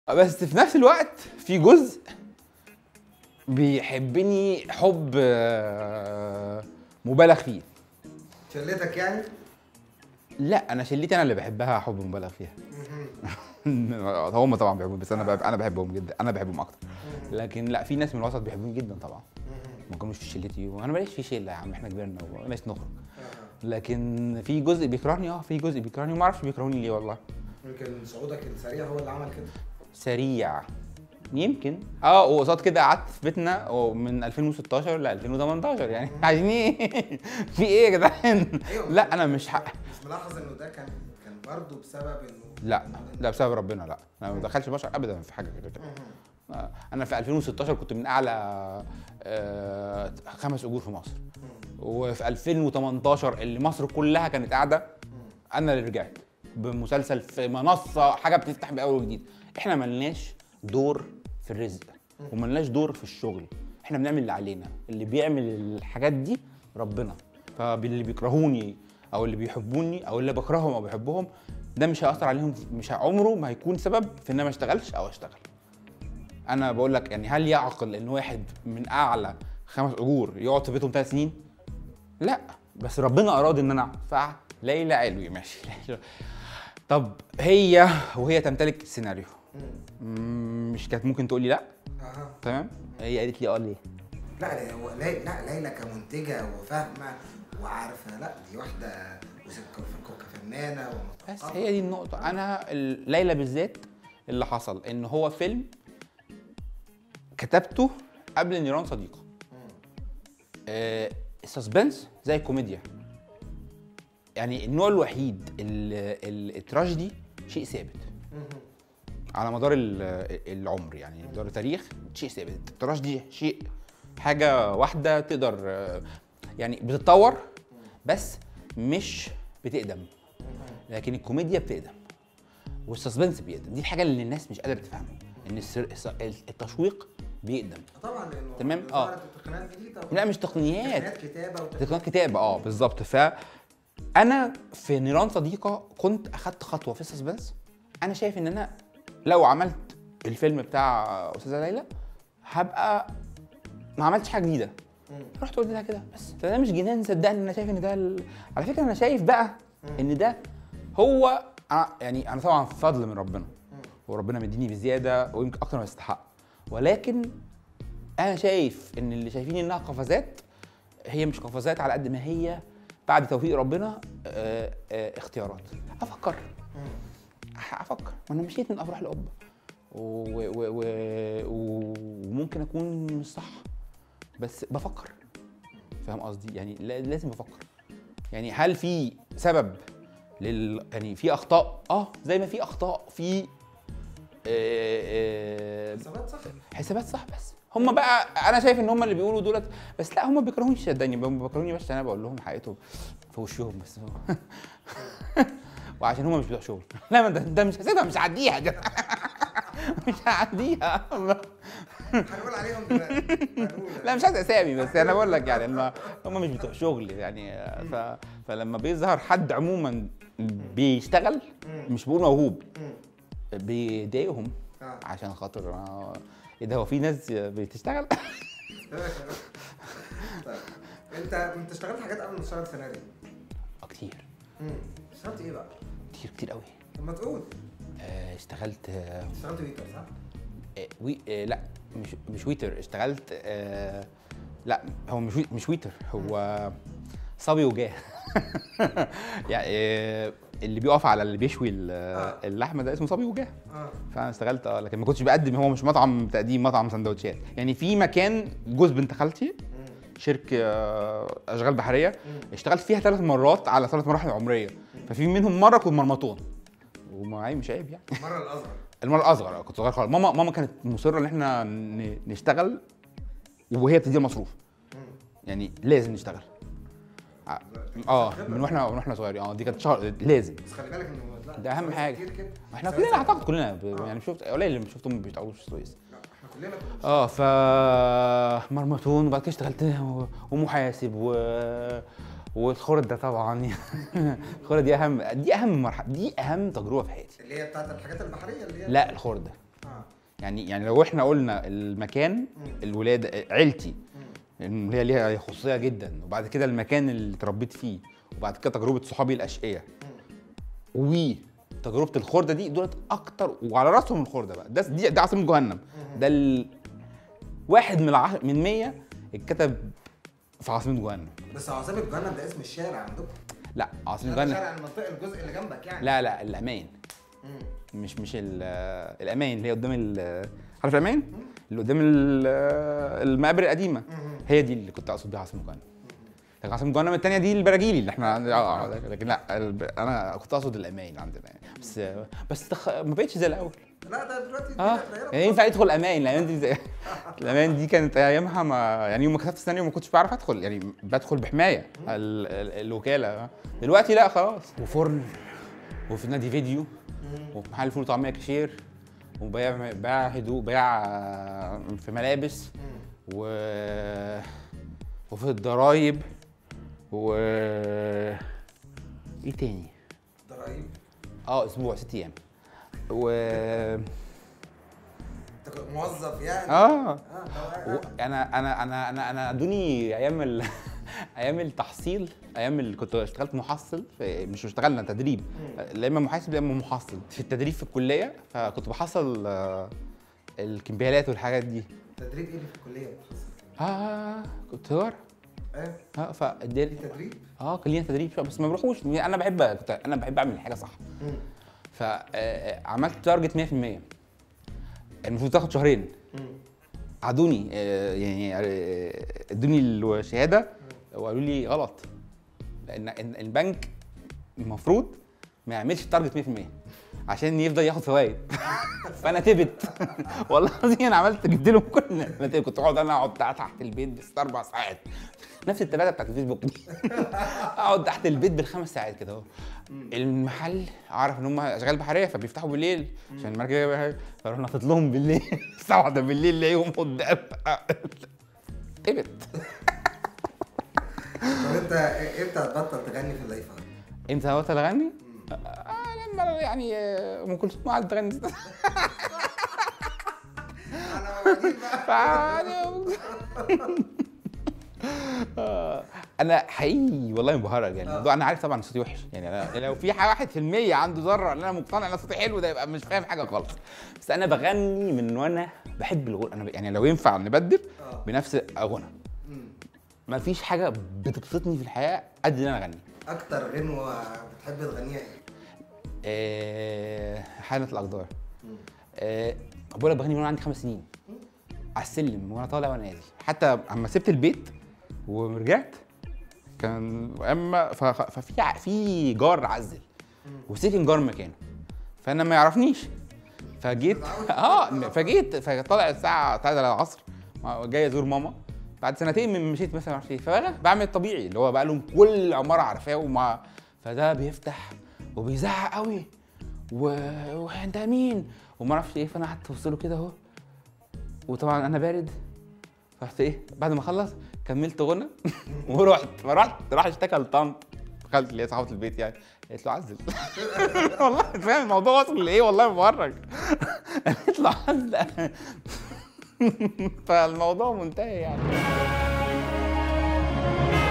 بس في نفس الوقت في جزء بيحبني حب آه، مبالغ فيه شلتك يعني لا انا شلتي انا اللي بحبها حب مبالغ فيها هم طبعا بيحبوني بس انا بحب انا بحبهم جدا انا بحبهم اكتر لكن لا في ناس من الوسط بيحبوني جدا طبعا ما كانوش في شلتي وانا ماليش في شله يا عم احنا كبرنا ومالناش نخرج لكن في جزء بيكرهني اه في جزء بيكرهني وما اعرفش بيكرهوني ليه والله يمكن صعودك السريع هو اللي عمل كده سريع يمكن اه وقصاد كده قعدت في بيتنا من 2016 ل 2018 يعني عايزين ايه في ايه يا جدعان أيوة. لا انا مش حق مش ملاحظ انه ده كان كان برضه بسبب انه لا لا بسبب ربنا لا انا ما بدخلش بشر ابدا في حاجه كده آه، انا في 2016 كنت من اعلى آه، خمس اجور في مصر وفي 2018 اللي مصر كلها كانت قاعده انا اللي رجعت بمسلسل في منصه حاجه بتفتح باول وجديد احنا ملناش دور في الرزق وملناش دور في الشغل احنا بنعمل اللي علينا اللي بيعمل الحاجات دي ربنا فاللي بيكرهوني او اللي بيحبوني او اللي بكرههم او بحبهم ده مش هيأثر عليهم مش ه- عمره ما هيكون سبب في ان انا ما اشتغلش او اشتغل انا بقول لك يعني هل يعقل ان واحد من اعلى خمس اجور يقعد في بيتهم ثلاث سنين لا بس ربنا اراد ان انا اقعد فليلى علوي ماشي طب هي وهي تمتلك السيناريو مم، مش كانت ممكن تقول لي لا اها تمام هي قالت لي اه ليه لا لا هو لي- لا ليلى كمنتجه وفاهمه وعارفه لا دي واحده وست- كفنانه بس ومثقفه هي دي النقطة أنا ال- ليلى بالذات اللي حصل إن هو فيلم كتبته قبل نيران صديقة آه السسبنس زي الكوميديا يعني النوع الوحيد ال- ال- التراجيدي شيء ثابت على مدار ال- العمر يعني مدار التاريخ شيء ثابت التراجيدي شيء حاجة واحدة تقدر آه، يعني بتتطور بس مش بتقدم لكن الكوميديا بتقدم والسسبنس بيقدم دي الحاجه اللي الناس مش قادره تفهمها ان السر... الس- التشويق بيقدم طبعا لانه تمام، ظهرت آه. التقنيات جديده لا مش تقنيات تقنيات كتابه وتقنيات تقنيات كتابه اه بالظبط ف انا في نيران صديقه كنت اخدت خطوه في السسبنس انا شايف ان انا لو عملت الفيلم بتاع استاذه ليلى هبقى ما عملتش حاجه جديده رحت قلت لها كده بس فده مش جنان صدقني انا شايف ان ده ال... على فكره انا شايف بقى ان ده هو أنا يعني انا طبعا فضل من ربنا وربنا مديني بزياده ويمكن اكتر ما يستحق ولكن انا شايف ان اللي شايفين انها قفزات هي مش قفزات على قد ما هي بعد توفيق ربنا آه، آه، اختيارات افكر افكر وانا مشيت من افراح القبه و- و- و- و- وممكن اكون مش صح بس بفكر فاهم قصدي يعني لا- لازم افكر يعني هل في سبب لل يعني في اخطاء اه زي ما في اخطاء في آه، آه، حسابات صح حسابات صح بس هم بقى انا شايف ان هم اللي بيقولوا دولت بس لا هم بيكرهوني صدقني هم بيكرهوني بس انا بقول لهم حقيقتهم في وشهم بس وعشان هم مش بتوع شغل لا ما ده, ده مش هسيبها مش هعديها ده مش هعديها هنقول عليهم دلوقتي هنقول. لا مش عايز اسامي بس انا بقول لك يعني ان هم مش بتوع شغل يعني ف... فلما بيظهر حد عموما بيشتغل مش بقول موهوب مم. بيضايقهم آه. عشان خاطر آه، ايه ده هو في ناس بتشتغل طيب انت انت اشتغلت حاجات قبل ما تشتغل سيناريو آه، كتير مم. اشتغلت ايه بقى؟ كتير كتير قوي طب ما تقول آه، اشتغلت آه، اشتغلت ويتر صح؟ آه، وي آه، لا مش مش ويتر اشتغلت آه، لا هو مش وي- مش ويتر هو صبي وجاه يعني آه، اللي بيقف على اللي بيشوي ال- آه. اللحمه ده اسمه صبي وجاه اه فانا اشتغلت اه لكن ما كنتش بقدم هو مش مطعم تقديم مطعم سندوتشات يعني في مكان جوز بنت خالتي شركه آه، اشغال بحريه اشتغلت فيها ثلاث مرات على ثلاث مراحل عمريه ففي منهم مره كنت مرمطون ومعايا مش عيب يعني المره الاصغر المره الاصغر آه، كنت صغير خالص ماما ماما كانت مصره ان احنا ن- نشتغل وهي بتدي مصروف يعني لازم نشتغل ع- اه من واحنا من واحنا صغيرين اه دي كانت شهر لازم بس خلي بالك انه لا ده أهم سويس حاجة. كتير كده احنا سويس كلنا اعتقد كلنا ب- آه. يعني شفت قليل اللي شفتهم ما بيشتغلوش في السويس لا، احنا كلنا كنا اه ف مرمطون وبعد كده اشتغلت و- ومحاسب و والخرد ده طبعا الخرد دي اهم دي اهم مرحله دي اهم تجربه في حياتي اللي هي بتاعت الحاجات البحريه اللي هي لا الخرده اه يعني يعني لو احنا قلنا المكان الولاده عيلتي اللي هي ليها خصوصيه جدا وبعد كده المكان اللي اتربيت فيه وبعد كده تجربه صحابي الاشقياء وتجربه الخرده دي دولت اكتر وعلى راسهم الخرده بقى ده دي ده عاصمه جهنم ده ال... واحد من الع... من 100 اتكتب في عاصمه جهنم بس عاصمة جهنم ده اسم الشارع عندكم لا عاصمه شارع جهنم شارع المنطقة الجزء اللي جنبك يعني لا لا الامان مم. مش مش ال- الامان اللي هي قدام ال- عارف الامان اللي قدام ال- المقابر القديمه هي دي اللي كنت اقصد بيها عاصمه جهنم لكن عاصمه جهنم الثانيه دي البراجيلي اللي احنا اه لكن لا الب- انا كنت اقصد الامان عندنا يعني بس بس تخ... ما بقتش زي الاول لا ده دلوقتي اه الدنيا اتغيرت يعني ينفع يدخل امان الامان دي زي... الامان دي كانت ايامها ما يعني يوم ما كتبت الثانيه ما كنتش بعرف ادخل يعني بدخل بحمايه ال... ال... الوكاله دلوقتي لا خلاص وفرن وفي نادي فيديو وفي محل فول وطعميه كاشير وبيع بيع هدوء بيع آه، في ملابس و وفي الضرايب و ايه تاني؟ ضرايب اه اسبوع ست ايام و انت كنت موظف يعني اه اه ده و- واقع. انا انا انا انا انا ادوني ايام ال... ايام التحصيل ايام اللي كنت اشتغلت محصل في... مش اشتغلنا تدريب لا اما محاسب لا اما محصل في التدريب في الكليه فكنت بحصل آه، الكمبيالات والحاجات دي تدريب ايه اللي في الكلية اه كنت تجاره ايه اه فاداني تدريب اه كان لينا تدريب شوية، بس ما بروحوش انا بحب كنت انا بحب اعمل الحاجه صح مم. فعملت تارجت 100% المفروض تاخد شهرين مم. عادوني آه، يعني آه، ادوني الشهاده وقالوا لي غلط لان إن البنك المفروض ما يعملش التارجت 100% عشان يفضل ياخد فوائد فانا تبت والله العظيم انا عملت جبت لهم كل انا تبت. كنت اقعد انا اقعد تحت البيت بس اربع ساعات نفس الثلاثه بتاعت الفيسبوك دي اقعد تحت البيت بالخمس ساعات كده اهو المحل اعرف ان هم اشغال بحريه فبيفتحوا بالليل عشان المركب فاروح نطط لهم بالليل الساعه 1 بالليل الاقيهم قدام تبت طب انت امتى هتبطل تغني في اللايفات؟ امتى بطل اغني؟ آه لما يعني آه، ام كلثوم قعدت تغني انا موجودين بقى فيعني آه، انا حقيقي والله مبهرج يعني الموضوع انا عارف طبعا إن صوتي وحش يعني انا لو في حاجه واحد في المية عنده ذره ان انا مقتنع ان صوتي حلو ده يبقى مش فاهم حاجه خالص بس انا بغني من وانا بحب الغنى انا ب- يعني لو ينفع نبدل آه. بنفس غنى مم. ما فيش حاجه بتبسطني في الحياه قد ان انا اغني اكتر غنوة بتحب تغنيها ايه؟ آه، حالة الاقدار مم. آه، بقول لك بغني من وانا عندي خمس سنين على السلم وانا طالع وانا نازل حتى اما سبت البيت ورجعت كان اما ف- ف- ففي ع- في جار عزل وسكن جار مكانه فانا ما يعرفنيش فجيت اه فجيت فطالع الساعه 3 العصر جاي ازور ماما بعد سنتين من مشيت مثلا معرفش ايه فانا بعمل الطبيعي اللي هو بقى لهم كل عماره عارفاه وما فده بيفتح وبيزعق قوي و... وانت مين وما اعرفش ايه فانا قعدت ابص له كده اهو وطبعا انا بارد رحت ايه بعد ما خلص كملت غنى ورحت فرحت راح اشتكى لطنط خالتي اللي هي صاحبه البيت يعني قالت له عزل والله فاهم الموضوع وصل لايه والله مفرج قالت له عزل فالموضوع منتهي يعني